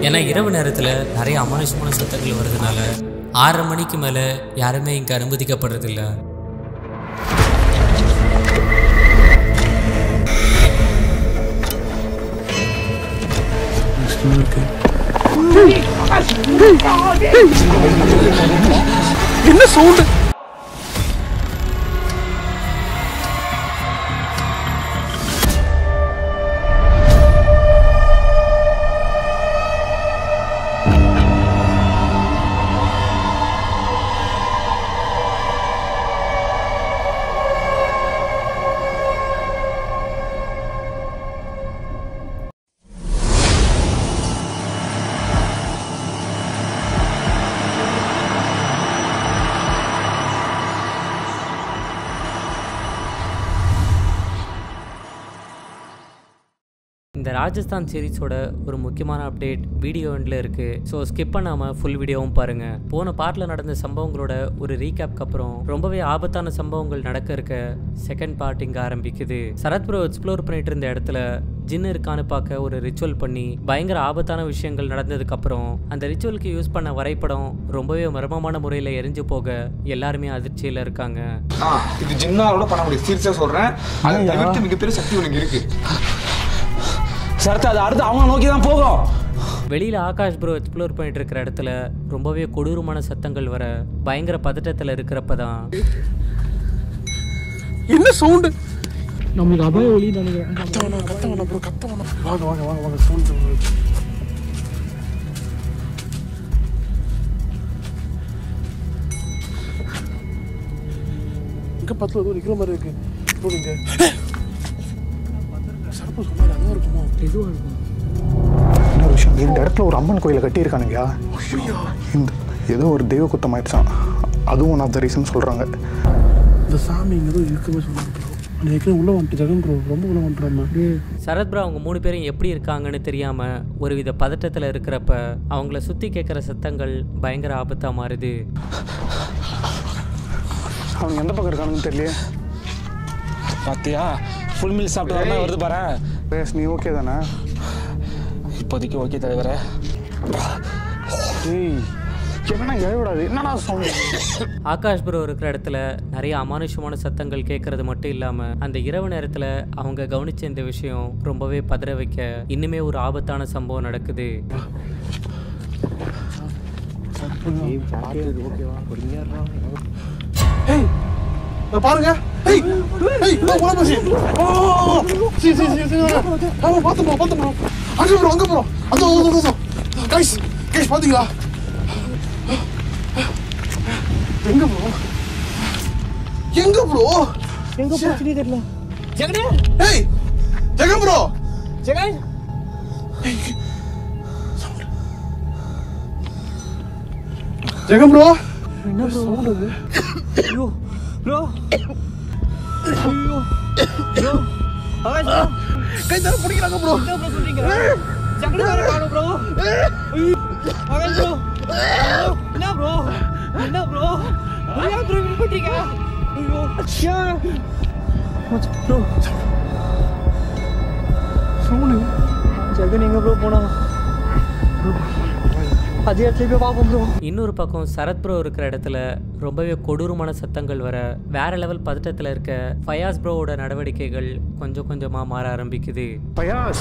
ஏன்னா இரவு நேரத்தில் நிறைய அமானுஷமான சத்தங்கள் வருதுனால ஆறரை மணிக்கு மேலே யாருமே இங்கே அனுமதிக்கப்படுறதில்ல என்ன சவுண்டு இந்த ராஜஸ்தான் சீரிஸோட ஒரு முக்கியமான அப்டேட் வீடியோ எண்டில் இருக்குது ஸோ ஸ்கிப் பண்ணாமல் ஃபுல் வீடியோவும் பாருங்கள் போன பார்ட்டில் நடந்த சம்பவங்களோட ஒரு ரீகேப்க்கு அப்புறம் ரொம்பவே ஆபத்தான சம்பவங்கள் நடக்க இருக்க செகண்ட் பார்ட் இங்கே ஆரம்பிக்குது சரத் ப்ரோ எக்ஸ்ப்ளோர் பண்ணிட்டு இருந்த இடத்துல ஜின் இருக்கான்னு பார்க்க ஒரு ரிச்சுவல் பண்ணி பயங்கர ஆபத்தான விஷயங்கள் நடந்ததுக்கு அப்புறம் அந்த ரிச்சுவலுக்கு யூஸ் பண்ண வரைபடம் ரொம்பவே மர்மமான முறையில் எரிஞ்சு போக எல்லாருமே அதிர்ச்சியில் இருக்காங்க ஆ இது ஜின்னாலோட பண்ண முடியும் சீரியஸா சொல்றேன் அதை தவிர்த்து மிகப்பெரிய சக்தி உனக்கு இருக்கு சரத்து அது அடுத்து அவங்க நோக்கி தான் போகும் வெளியில் ஆகாஷ் ப்ரோ எக்ஸ்ப்ளோர் பண்ணிட்டு இருக்கிற இடத்துல ரொம்பவே கொடூரமான சத்தங்கள் வர பயங்கர பதட்டத்தில் இருக்கிறப்ப தான் என்ன சவுண்டு நம்மளுக்கு அபாய ஒளி நினைக்கிறேன் கத்த வேணாம் கத்த வேணாம் ப்ரோ கத்த வேணாம் வாங்க வாங்க வாங்க வாங்க சவுண்டு இங்க பத்துல ஏதோ நிக்கிற மாதிரி இருக்கு ப்ரோ நீங்க சரப்பு சொன்னாரு அதான் இருக்குமோ எதுவாக இருக்கும் இன்னொரு விஷயம் இந்த இடத்துல ஒரு அம்மன் கோயிலை கட்டியிருக்கானுங்க இந்த ஏதோ ஒரு தெய்வ குத்தம் ஆயிடுச்சான் அதுவும் ஒன் ஆஃப் த ரீசன் சொல்கிறாங்க இந்த சாமி இங்க ஏதோ இருக்குமே சொன்னாங்க ப்ரோ ஏற்கனவே உள்ள வந்துட்டு ஜெகன் ப்ரோ ரொம்ப உள்ள வந்துடுறாம சரத் ப்ரோ அவங்க மூணு பேரும் எப்படி இருக்காங்கன்னு தெரியாமல் ஒருவித பதட்டத்தில் இருக்கிறப்ப அவங்கள சுற்றி கேட்குற சத்தங்கள் பயங்கர ஆபத்தாக மாறுது அவனுங்க எந்த பக்கம் இருக்கானுங்கன்னு தெரியலையே பாத்தியா ஃபுல் மீல் சாப்பிட்டு வருது பாரு பேஸ் நீ ஓகே தானே இப்போதைக்கு ஓகே தலைவரே ஏய் என்னண்ணா எழுவிடாது என்னடா சவுண்ட் ஆகாஷ் ப்ரோ இருக்கிற இடத்துல நிறைய அமானுஷமான சத்தங்கள் கேட்கறது மட்டும் இல்லாமல் அந்த இரவு நேரத்தில் அவங்க கவனிச்ச இந்த விஷயம் ரொம்பவே பதற வைக்க இன்னுமே ஒரு ஆபத்தான சம்பவம் நடக்குது ஏய் இத பாருங்க ஏய் ஏய் நான் போல பேசி ஓ சி சி சி சி ஆமா பாத்து போ பாத்து போ அங்க ப்ரோ அங்க ப்ரோ அதோ அதோ அதோ கைஸ் கைஸ் பாத்தீங்களா எங்க ப்ரோ எங்க ப்ரோ எங்கே போச்சுனே தெரியல ஜெகனே ஏய் ஜெகன் ப்ரோ ஜெகன் ஜெகன் ப்ரோ என்ன ப்ரோ ஐயோ ப்ரோ ஐயோ ப்ரோ ஆகாஷ் ப்ரோ கை தர பிடிக்கிறாங்க ப்ரோ என்ன ப்ரோ சொல்றீங்க ஜெகனே வேற காணோம் ப்ரோ ஐயோ ஆகாஷ் ப்ரோ ஐயோ, என்ன ப்ரோ என்ன ப்ரோ ஏன் ப்ரோ இப்படி பண்றீங்க ஐயோ ஏன் ப்ரோ சவுண்டு ஜெகன் எங்க ப்ரோ போனா அதே இடத்துல போய் பார்ப்போம் ப்ரோ இன்னொரு பக்கம் சரத் ப்ரோ இருக்கிற இடத்துல ரொம்பவே கொடூரமான சத்தங்கள் வர வேற லெவல் பதட்டத்தில் இருக்க ஃபயாஸ் ப்ரோவோட நடவடிக்கைகள் கொஞ்சம் கொஞ்சமாக மாற ஆரம்பிக்குது பயாஸ்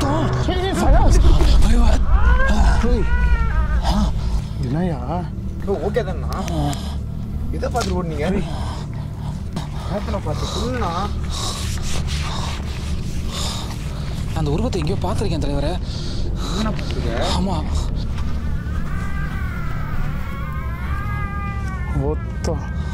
என்னையா ஓகே தானா இதை பார்த்துட்டு ஓடுனீங்க நேரத்தில் பார்த்து சொல்லுண்ணா அந்த உருவத்தை எங்கேயோ பார்த்துருக்கேன் தலைவரே என்ன பார்த்துருக்க ஆமா ஒத்தோ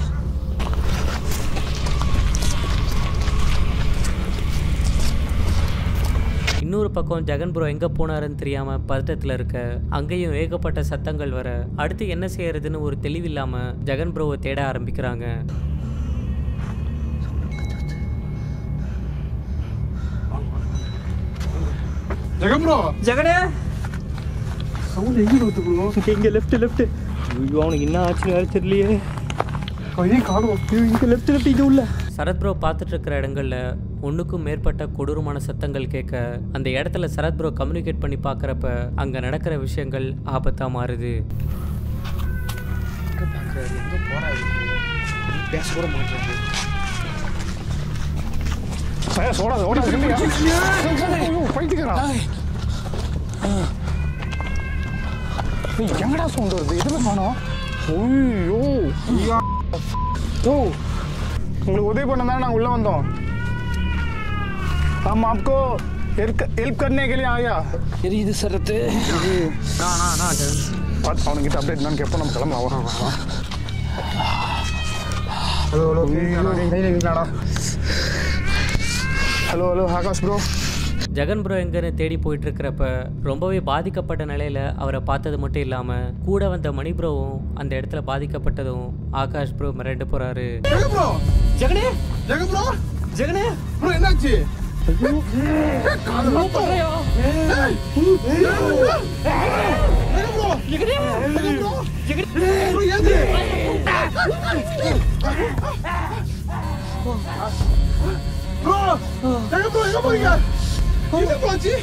இன்னொரு பக்கம் ஜெகன் ப்ரோ எங்கே போனாருன்னு தெரியாமல் பதட்டத்தில் இருக்க அங்கேயும் ஏகப்பட்ட சத்தங்கள் வர அடுத்து என்ன செய்யறதுன்னு ஒரு தெளிவில்லாமல் ஜெகன் ப்ரோவை தேட ஆரம்பிக்கிறாங்க ஜெகன் ப்ரோ ஜெகனே சவுண்ட் எங்க வருது ப்ரோ இங்க லெஃப்ட் லெஃப்ட் ஐயோ அவனுக்கு என்ன ஆச்சுன்னு வேற தெரியலையே கையே காணும் ஐயோ, இங்க லெஃப்ட் லெஃப்ட் இது உள்ள சரத் ப்ரோ பார்த்துட்டு இருக்கிற இடங்கள்ல ஒன்றுக்கும் மேற்பட்ட கொடூரமான சத்தங்கள் கேட்க அந்த இடத்துல சரத் ப்ரோ கம்யூனிகேட் பண்ணி பார்க்குறப்ப அங்கே நடக்கிற விஷயங்கள் ஆபத்தாக மாறுது எங்க போறாரு பேச கூட மாட்டாரு சார் ஓடாத ஓடாத பைத்திக்கிறா எங்கடா சவுண்ட் வருது எதுல காணோம் ஐயோ ஓ உங்களுக்கு உதவி பண்ண தானே நாங்கள் உள்ளே வந்தோம் हम आपको हेल्प करने के लिए आया எரியுது சரத்து பார்த்து அவனுங்கிட்ட அப்டேட் என்னன்னு கேட்போம் நம்ம கிளம்பலாம் ஹலோ ஹலோ கையில் இருக்கீங்களாடா hello hello Akash bro Jagan bro எங்கன்னு தேடி போயிட்டு இருக்கிறப்ப ரொம்பவே பாதிக்கப்பட்ட நிலையில அவரை பார்த்தது மட்டும் இல்லாம கூட வந்த மணி ப்ரோவும் அந்த இடத்துல பாதிக்கப்பட்டதும் ஆகாஷ் ப்ரோ மிரண்டு போறாரு ஜெக ப்ரோ ஜெகனே ஜெக ப்ரோ ஜெகனே ப்ரோ என்னாச்சு என்ன பண்றியா ஏய், ஜெக ப்ரோ ஜெகனே ஜெகனே ப்ரோ ஏந்து ப்ரோ ஜெக ப்ரோ எங்க போறீங்க என்ன பாச்சு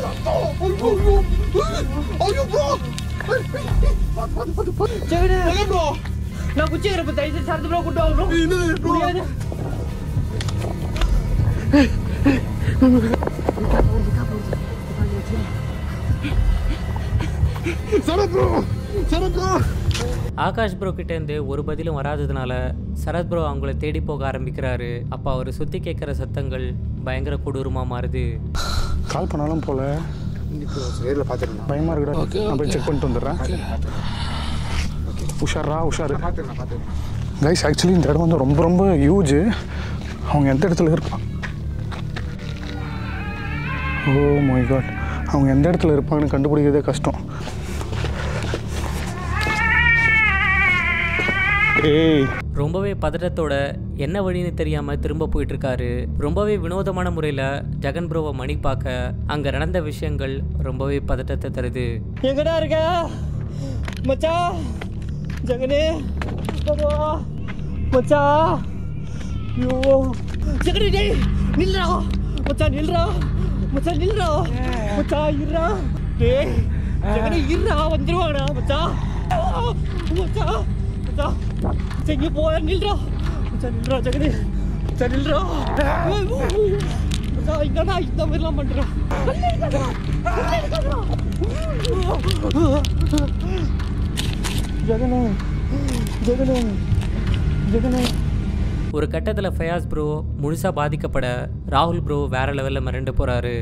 ஐயோ ப்ரோ பாத்து பாத்து பாத்து ஜெகனே ஜெக ப்ரோ நான் குச்சி இருக்கிறப்ப தயவு சரத்து ப்ரோ கூட்டு வாங்க ப்ரோ என்னது ப்ரோ முடியாது Sarath bro Sarath bro Akash bro கிட்டேருந்து ஒரு பதிலும் வராததுனால சரத் ப்ரோ அவங்கள தேடி போக ஆரம்பிக்கிறாரு அப்போ அவர் சுற்றி கேட்குற சத்தங்கள் பயங்கர கொடூரமாக மாறுது கால் பண்ணாலும் போல இப்போ நேரில் பார்த்துருந்தேன் பயமா இருக்குடா நான் போய் செக் பண்ணிட்டு வந்துடுறேன் உஷாரா உஷாரு பார்த்துருந்தேன் பார்த்துருந்தேன் கைஸ் ஆக்சுவலி இந்த இடம் வந்து ரொம்ப ரொம்ப ஹியூஜ் அவங்க எந்த இடத்துல இருப்பாங்க ஓ மை காட் அவங்க எந்த இடத்துல இருப்பாங்கன்னு கண்டுபிடிக்கிறதே கஷ்டம் ஏய் ரொம்பவே பதட்டத்தோட என்ன வழின்னு தெரியாம திரும்ப போயிட்டு இருக்காரு ரொம்பவே வினோதமான முறையில் ஜெகன் ப்ரோவை மணி பார்க்க அங்கே நடந்த விஷயங்கள் ரொம்பவே பதட்டத்தை தருது எங்கடா இருக்க மச்சான் ஜெகனே பகவா மச்சான் ஐயோ ஜெகனே டேய் நில்றா மச்சான் நில்றா மச்சான் நில்றா மச்சான் இருடா டேய் ஜெகனே இருடா வந்துருவாங்கடா மச்சான் மச்சான் மச்சான் மச்சான் இங்க போற நில்றா மச்சான் நில்றா ஜெகனே மச்சான் நில்றா மச்சான் இங்கடா இந்த மாதிரிலாம் பண்றான் ஜெகனே ஜெகனே ஜெகனே ஒரு கட்டத்தில் ஃபயாஸ் ப்ரோ முழுசாக பாதிக்கப்பட ராகுல் ப்ரோ வேற லெவலில் மிரண்டு போகிறாரு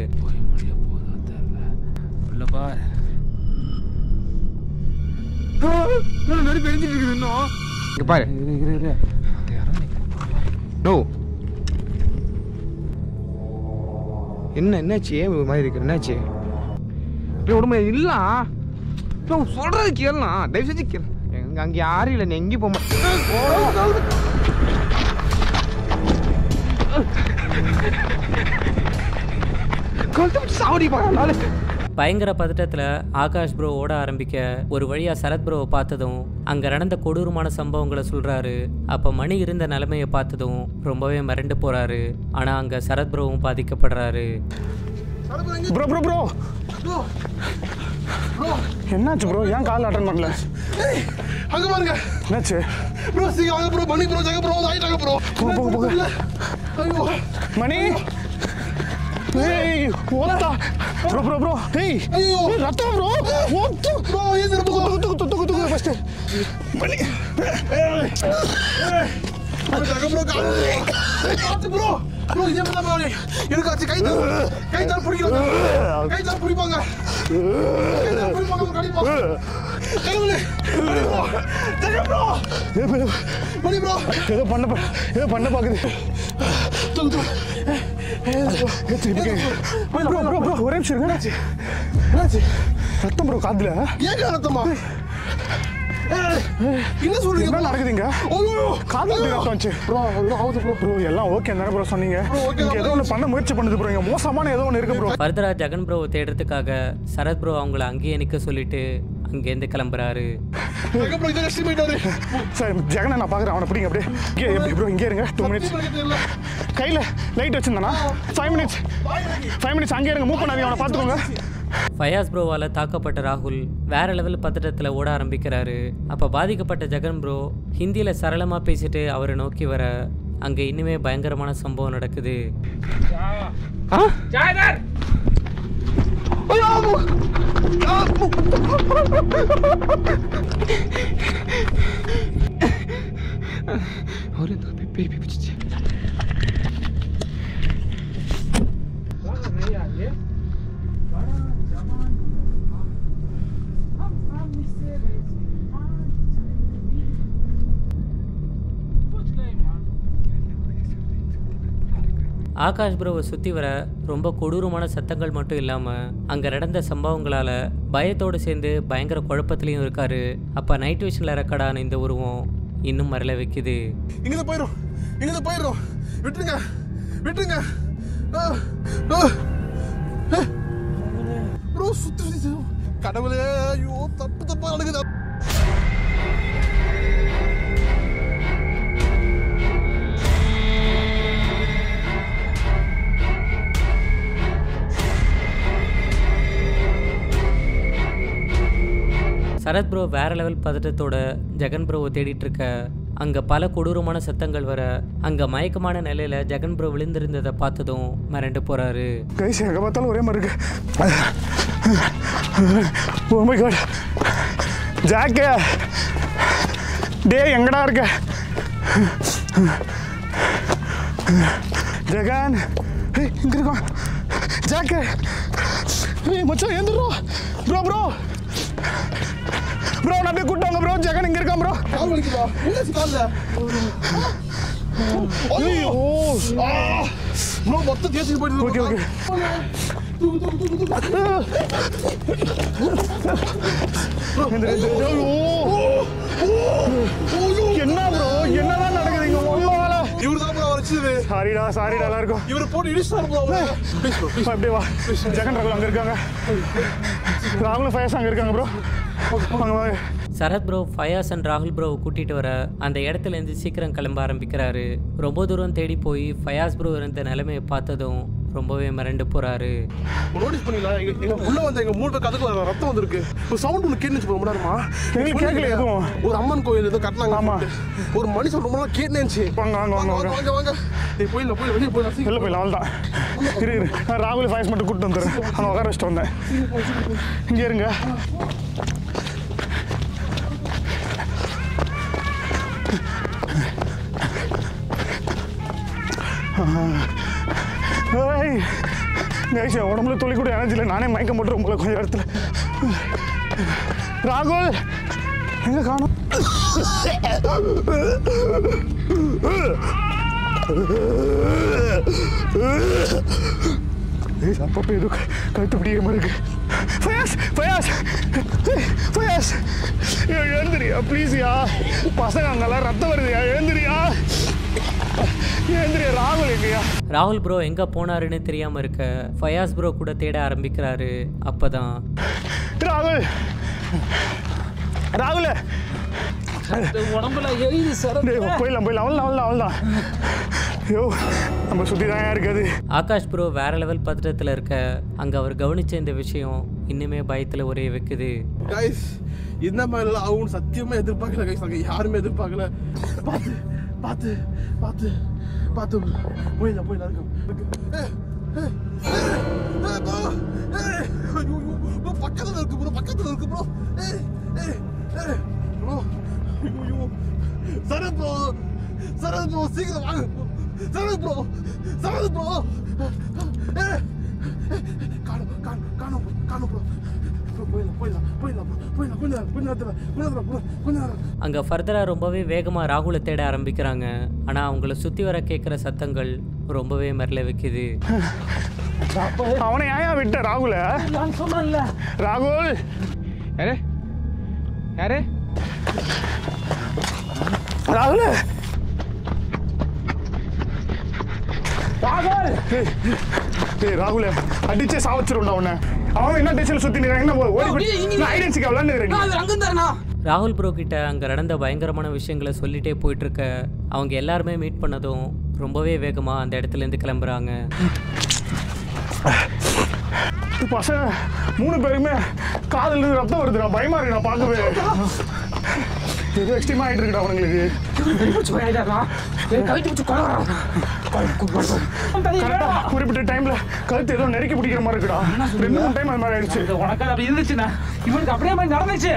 நெருப்பு எரிஞ்சிட்டு இருக்குது இன்னும் இங்க பாரு நோ என்ன என்னாச்சு ஏன் ஒரு மாதிரி இருக்கு என்னாச்சு இப்போ உடம்பு இல்ல இப்போ சொல்றது கேளலாம் தயவு செஞ்சு கேளு எங்க அங்க யாரும் இல்லை நீ எங்கேயும் போக மாட்டேன் சாவடி பாரு பயங்கர பதட்டத்தில் ஆகாஷ் ப்ரோ ஓட ஆரம்பிக்க ஒரு வழியாக சரத் ப்ரோவை பார்த்ததும் அங்கே நடந்த கொடூரமான சம்பவங்களை சொல்கிறாரு அப்போ மணி இருந்த நிலைமையை பார்த்ததும் ரொம்பவே மிரண்டு போகிறாரு ஆனால் அங்கே சரத் ப்ரோவும் பாதிக்கப்படுறாரு bro bro bro bro bro என்னாச்சு ப்ரோ ஏன் கால் அட்டன் பண்ணல ஏய் அங்க பாருங்க என்னாச்சு ப்ரோ சீக்கிரம் வாங்க ப்ரோ பண்ணி ப்ரோ ஜெக ப்ரோ வந்து ஆயிட்டாங்க ப்ரோ போங்க, போங்க, போங்க. இல்ல. ஐயோ மணி ஏய் ஓடா ப்ரோ ப்ரோ ப்ரோ ஏய் ஐயோ. ஏய், ரத்தம் ப்ரோ ஓட்டு ப்ரோ ஏந்திர ப்ரோ துக்கு துக்கு துக்கு துக்கு ஃபர்ஸ்ட் மணி ஜெக ப்ரோ காத்து ப்ரோ ப்ரோ இதே மாதிரி தான் பாரு. எனக்கு ஆச்சு கை தான் கை தான் பிடிக்கிறாங்க கை தான் பிடிப்பாங்க கை தான் பிடிப்பாங்க ப்ரோ கடிப்பா கடவுளே மணி ப்ரோ ஜெக ப்ரோ ஏய், bro, மணி ப்ரோ ஏதோ பண்ண பா- ஏதோ பண்ண பாக்குது தூக்கு தூக்கு ப்ரோ ப்ரோ ப்ரோ ஒரே நிமிஷம் இருங்க என்னாச்சு என்னாச்சு ரத்தம் ப்ரோ காதுல ஏன் ரத்தமா ஏய், என்ன சொல்றீங்க என்ன bro? நடக்குதுங்க ஐயோ காதுல எப்படி ரத்தம் வந்துச்சு ப்ரோ அதெல்லாம் ஆகுது ப்ரோ ப்ரோ எல்லாம் ஓகே தானே ப்ரோ சொன்னீங்க Bro, okay இங்க தான். ஏதோ ஒன்று பண்ண முயற்சி பண்ணுது ப்ரோ இங்க மோசமான ஏதோ ஒன்று இருக்கு ப்ரோ ஃபர்தராக ஜெகன் ப்ரோவை தேடுறதுக்காக சரத் ப்ரோ அவங்கள அங்கேயே நிற்க சொல்லிட்டு அங்கேருந்து கிளம்புறாரு அதுக்கப்புறம் இதை கஷ்டம் போயிட்டாரு சார் ஜெகனை நான் பார்க்குறேன் அவனை பிடிங்க அப்படியே இங்கே எப்படி ப்ரோ இங்கே இருங்க டூ மினிட்ஸ் தெரியல கையில் லைட் வச்சிருந்தானா ஃபைவ் மினிட்ஸ் ஃபைவ் மினிட்ஸ் அங்கே இருங்க மூவ் பண்ணாதீங்க அவனை பார்த்துக்கோங்க ஃபயாஸ் ப்ரோவால் தாக்கப்பட்ட ராகுல் வேற லெவல் பதட்டத்தில் ஓட ஆரம்பிக்கிறாரு அப்போ பாதிக்கப்பட்ட ஜெகன் ப்ரோ ஹிந்தியில் சரளமாக பேசிட்டு அவரை நோக்கி வர அங்கே இன்னுமே பயங்கரமான சம்பவம் நடக்குது ஆ அவரு இந்த பேய் பேய் பிடிச்சிச்சு ஆகாஷ் ப்ரோவை சுற்றி வர ரொம்ப கொடூரமான சத்தங்கள் மட்டும் இல்லாமல் அங்கே நடந்த சம்பவங்களால் பயத்தோடு சேர்ந்து பயங்கர குழப்பத்துலேயும் இருக்காரு அப்போ நைட் விஷனில் ரெக்கார்டான இந்த உருவம் இன்னும் மரல வைக்குது இங்கிருந்து போயிடும் இங்கிருந்து போயிடும் விட்டுருங்க விட்டுருங்க ப்ரோ சுத்தி சுத்தி கடவுளே ஐயோ தப்பு தப்பா நடக்குது சரத் ப்ரோ வேற லெவல் பதட்டத்தோட ஜெகன் ப்ரோவை தேடிட்டு இருக்க அங்கே பல கொடூரமான சத்தங்கள் வர அங்கே மயக்கமான நிலையில் ஜெகன் ப்ரோ விழுந்திருந்ததை பார்த்ததும் மிரண்டு போகிறாரு கைஸ் எங்கே பார்த்தாலும் ஒரே மாதிரி இருக்கு ஓ மை காட் ஜாக்கே டே எங்கடா இருக்க ஜெகன் ஏய் இங்க இருக்கான் ஜாக்கே ஏய் மச்சான் ஏந்துடுறோம் ப்ரோ ப்ரோ ப்ரோ நான் அப்படியே கூட்டாங்க ப்ரோ ஜெகன் இங்க இருக்கான் ப்ரோ கால் வலிக்குதா என்ன கால்ல ஐயோ ப்ரோ மொத்தம் தேய்ச்சி போயிடுது ஓகே ஓகே தூக்கு தூக்கு தூக்கு தூக்கு என்ன ப்ரோ என்னதான் நடக்குது இங்க ஒன்னால இவரு தான் ப்ரோ வச்சுது சாரிடா சாரிடா நல்லா இருக்கும் இவரு போட்டு இடிச்சிட்டாரு ப்ரோ அவரு ப்ளீஸ் ப்ரோ ப்ளீஸ் அப்படியே வா ஜெகன் ராகுல் அங்கே இருக்காங்க ராகுலும் ஃபயர்ஸ் அங்கே இருக்காங்க ப்ரோ வாங்க வாங்க சரத் ப்ரோ ஃபயாஸ் அண்ட் ராகுல் ப்ரோவை கூட்டிகிட்டு வர அந்த இடத்துல இருந்து சீக்கிரம் கிளம்ப ஆரம்பிக்கிறாரு ரொம்ப தூரம் தேடி போய் ஃபயாஸ் ப்ரோ இருந்த நிலைமையை பார்த்ததும் ரொம்பவே மிரண்டு போகிறாரு நோட்டீஸ் பண்ணீங்களா எங்க எங்க உள்ள வந்த எங்க மூணு பேர் கதக்குள்ள ரத்தம் வந்திருக்கு ஒரு சவுண்ட் ஒன்று கேட்டுச்சு ரொம்ப நேரமா எங்களுக்கு கேட்கல எதுவும். ஒரு அம்மன் கோயில் ஏதோ கட்டினாங்க ஆமா. சொல்லிட்டு. ஒரு மனுஷன் ரொம்ப நேரம் கேட்டுச்சு வாங்க, வாங்க, வாங்க, வாங்க வாங்க வாங்க நீ போயிடல போய் வெளியே போயிடலாம் வெளில போயிடலாம் அவள் தான் இரு இரு நான் ராகுல் ஃபயர்ஸ் மட்டும் கூப்பிட்டு வந்துடுறேன் அங்கே உட்கார வச்சுட்டு வந்தேன் இங்கே இருங்க ஏய் கைஸ் என் உடம்புல துளி கூட எனர்ஜி இல்லை நானே மயக்கம் போட்டு உங்களை கொஞ்சம் இடத்துல ராகுல் எங்க காணும் ஏய் அப்பப்போ ஏதோ க- கழுத்து பிடிக்கிற மாதிரி இருக்கு ஃபயாஸ் ஃபயாஸ் ஃபயாஸ் எழுந்திரியா ப்ளீஸ்யா பசங்க அங்கெல்லாம் ரத்தம் வருதுயா எழுந்திரியா எழுந்திரியா ராகுல் எங்கயா ராகுல் ப்ரோ எங்கே போனாருன்னு தெரியாமல் இருக்க ஃபயாஸ் ப்ரோ கூட தேட ஆரம்பிக்கிறாரு அப்போ தான் ராகுல் ராகுல் உடம்புல எரியுது சார் டேய் போயிடலாம் போயிடலாம் அவள் அவள் அவள் தான் ஐயோ நம்ம சுற்றி தான் இருக்காது ஆகாஷ் ப்ரோ வேற லெவல் பதட்டத்தில் இருக்க அங்கே அவர் கவனிச்ச இந்த விஷயம் இன்னுமே பயத்தில் ஒரே வைக்குது கைஸ் இந்த மாதிரிலாம் ஆகும்னு சத்தியமா எதிர்பார்க்கல கைஸ் நாங்கள் யாருமே எதிர்பார்க்கல பார்த்து பார்த்து பார்த்து பார்த்து போயிடலாம் போயிடலாம் இருக்கு ஏய், ஏய், ஏய், ஏய், bro. ஏய், ஐயோ, ஐயோ, bro, பக்கத்துல இருக்கு ப்ரோ பக்கத்துல இருக்கு ப்ரோ ஏய் ஏய் ஏய் ப்ரோ ஐயோ ஐயோ சரத் ப்ரோ சரத் ப்ரோ சீக்கிரம் வாங்க சரத் ப்ரோ சரத் ப்ரோ ஏய் காணும் காணும் காணும் ப்ரோ காணும் ப்ரோ போயிடலாம் போயிடலாம் போயிடலாம் போயிடலாம் கொஞ்ச நேரம் கொஞ்ச நேரத்தில் கொஞ்ச நேரம் கொஞ்ச நேரம் அங்கே ஃபர்தராக ரொம்பவே வேகமாக ராகுலை தேட ஆரம்பிக்கிறாங்க ஆனால் அவங்கள சுற்றி வர கேட்குற சத்தங்கள் ரொம்பவே மிரள வைக்குது அவனை ஏன் விட்ட ராகுல நான் சொன்னேன்ல ராகுல் யாரு யாரு ராகுல் டேய், டேய் ராகுல அடிச்சே சாவச்சிரும்டா உன்னை அவன் என்ன டென்ஷன்ல சுத்தி நிக்கிறான் என்ன ஓடி நான் ஐடென்சிக்கா விளையாண்டுக்கிறேன் அங்க இருந்தாருண்ணா ராகுல் ப்ரோ கிட்ட அங்கே நடந்த பயங்கரமான விஷயங்களை சொல்லிட்டே போயிட்டு இருக்க அவங்க எல்லாருமே மீட் பண்ணதும் ரொம்பவே வேகமாக அந்த இடத்துலேருந்து கிளம்புறாங்க பசங்க மூணு பேருமே காதுல இருந்து ரத்தம் வருதுடா பயமா இருக்குடா பார்க்கவே ஏதோ எக்ஸ்ட்ரீமா ஆயிட்டு இருக்குடா அவனுங்களுக்கு கரெக்டா குறிப்பிட்ட டைம்ல கழுத்து ஏதோ நெருக்கி பிடிக்கிற மாதிரி இருக்குடா ரெண்டு மூணு டைம் அது மாதிரி ஆயிடுச்சு உனக்கு அது அப்படி இருந்துச்சுண்ணா இவனுக்கு அப்படியே மாதிரி நடந்துச்சு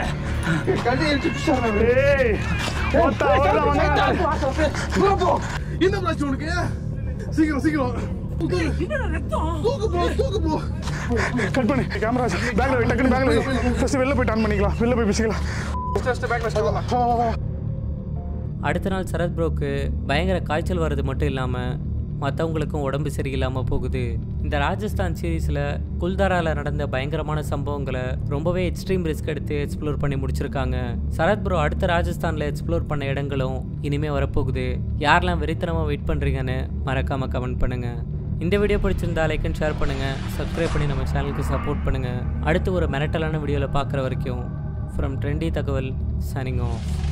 ஏய் ஒத்த அவர்தான் வந்தாங்க. என்ன பிரச்சனை உனக்கு சீக்கிரம் சீக்கிரம் தூக்கு போ தூக்கு போ கட் பண்ணு கேமரா பேக்ல வை டக்குனு பேக்ல வை ஃபர்ஸ்ட் வெளில போய் ஆன் பண்ணிக்கலாம் வெளில போய் பேசிக்கலாம் வா, வா, வா. அடுத்த நாள் சரத் ப்ரோக்கு பயங்கர காய்ச்சல் வர்றது மட்டும் இல்லாமல் மற்றவங்களுக்கும் உடம்பு சரியில்லாமல் போகுது இந்த ராஜஸ்தான் சீரீஸில் குல்தாராவில் நடந்த பயங்கரமான சம்பவங்களை ரொம்பவே எக்ஸ்ட்ரீம் ரிஸ்க் எடுத்து எக்ஸ்ப்ளோர் பண்ணி முடிச்சிருக்காங்க சரத் ப்ரோ அடுத்த ராஜஸ்தானில் எக்ஸ்ப்ளோர் பண்ண இடங்களும் இனிமேல் வரப்போகுது யாரெல்லாம் வெறித்தனமாக வெயிட் பண்ணுறீங்கன்னு மறக்காமல் கமெண்ட் பண்ணுங்கள் இந்த வீடியோ பிடிச்சிருந்தா லைக் அண்ட் ஷேர் பண்ணுங்கள் சப்ஸ்கிரைப் பண்ணி நம்ம சேனலுக்கு சப்போர்ட் பண்ணுங்கள் அடுத்து ஒரு மிரட்டலான வீடியோவில் பார்க்குற வரைக்கும் ஃப்ரம் ட்ரெண்டி தகவல் சனிங் ஆஃப்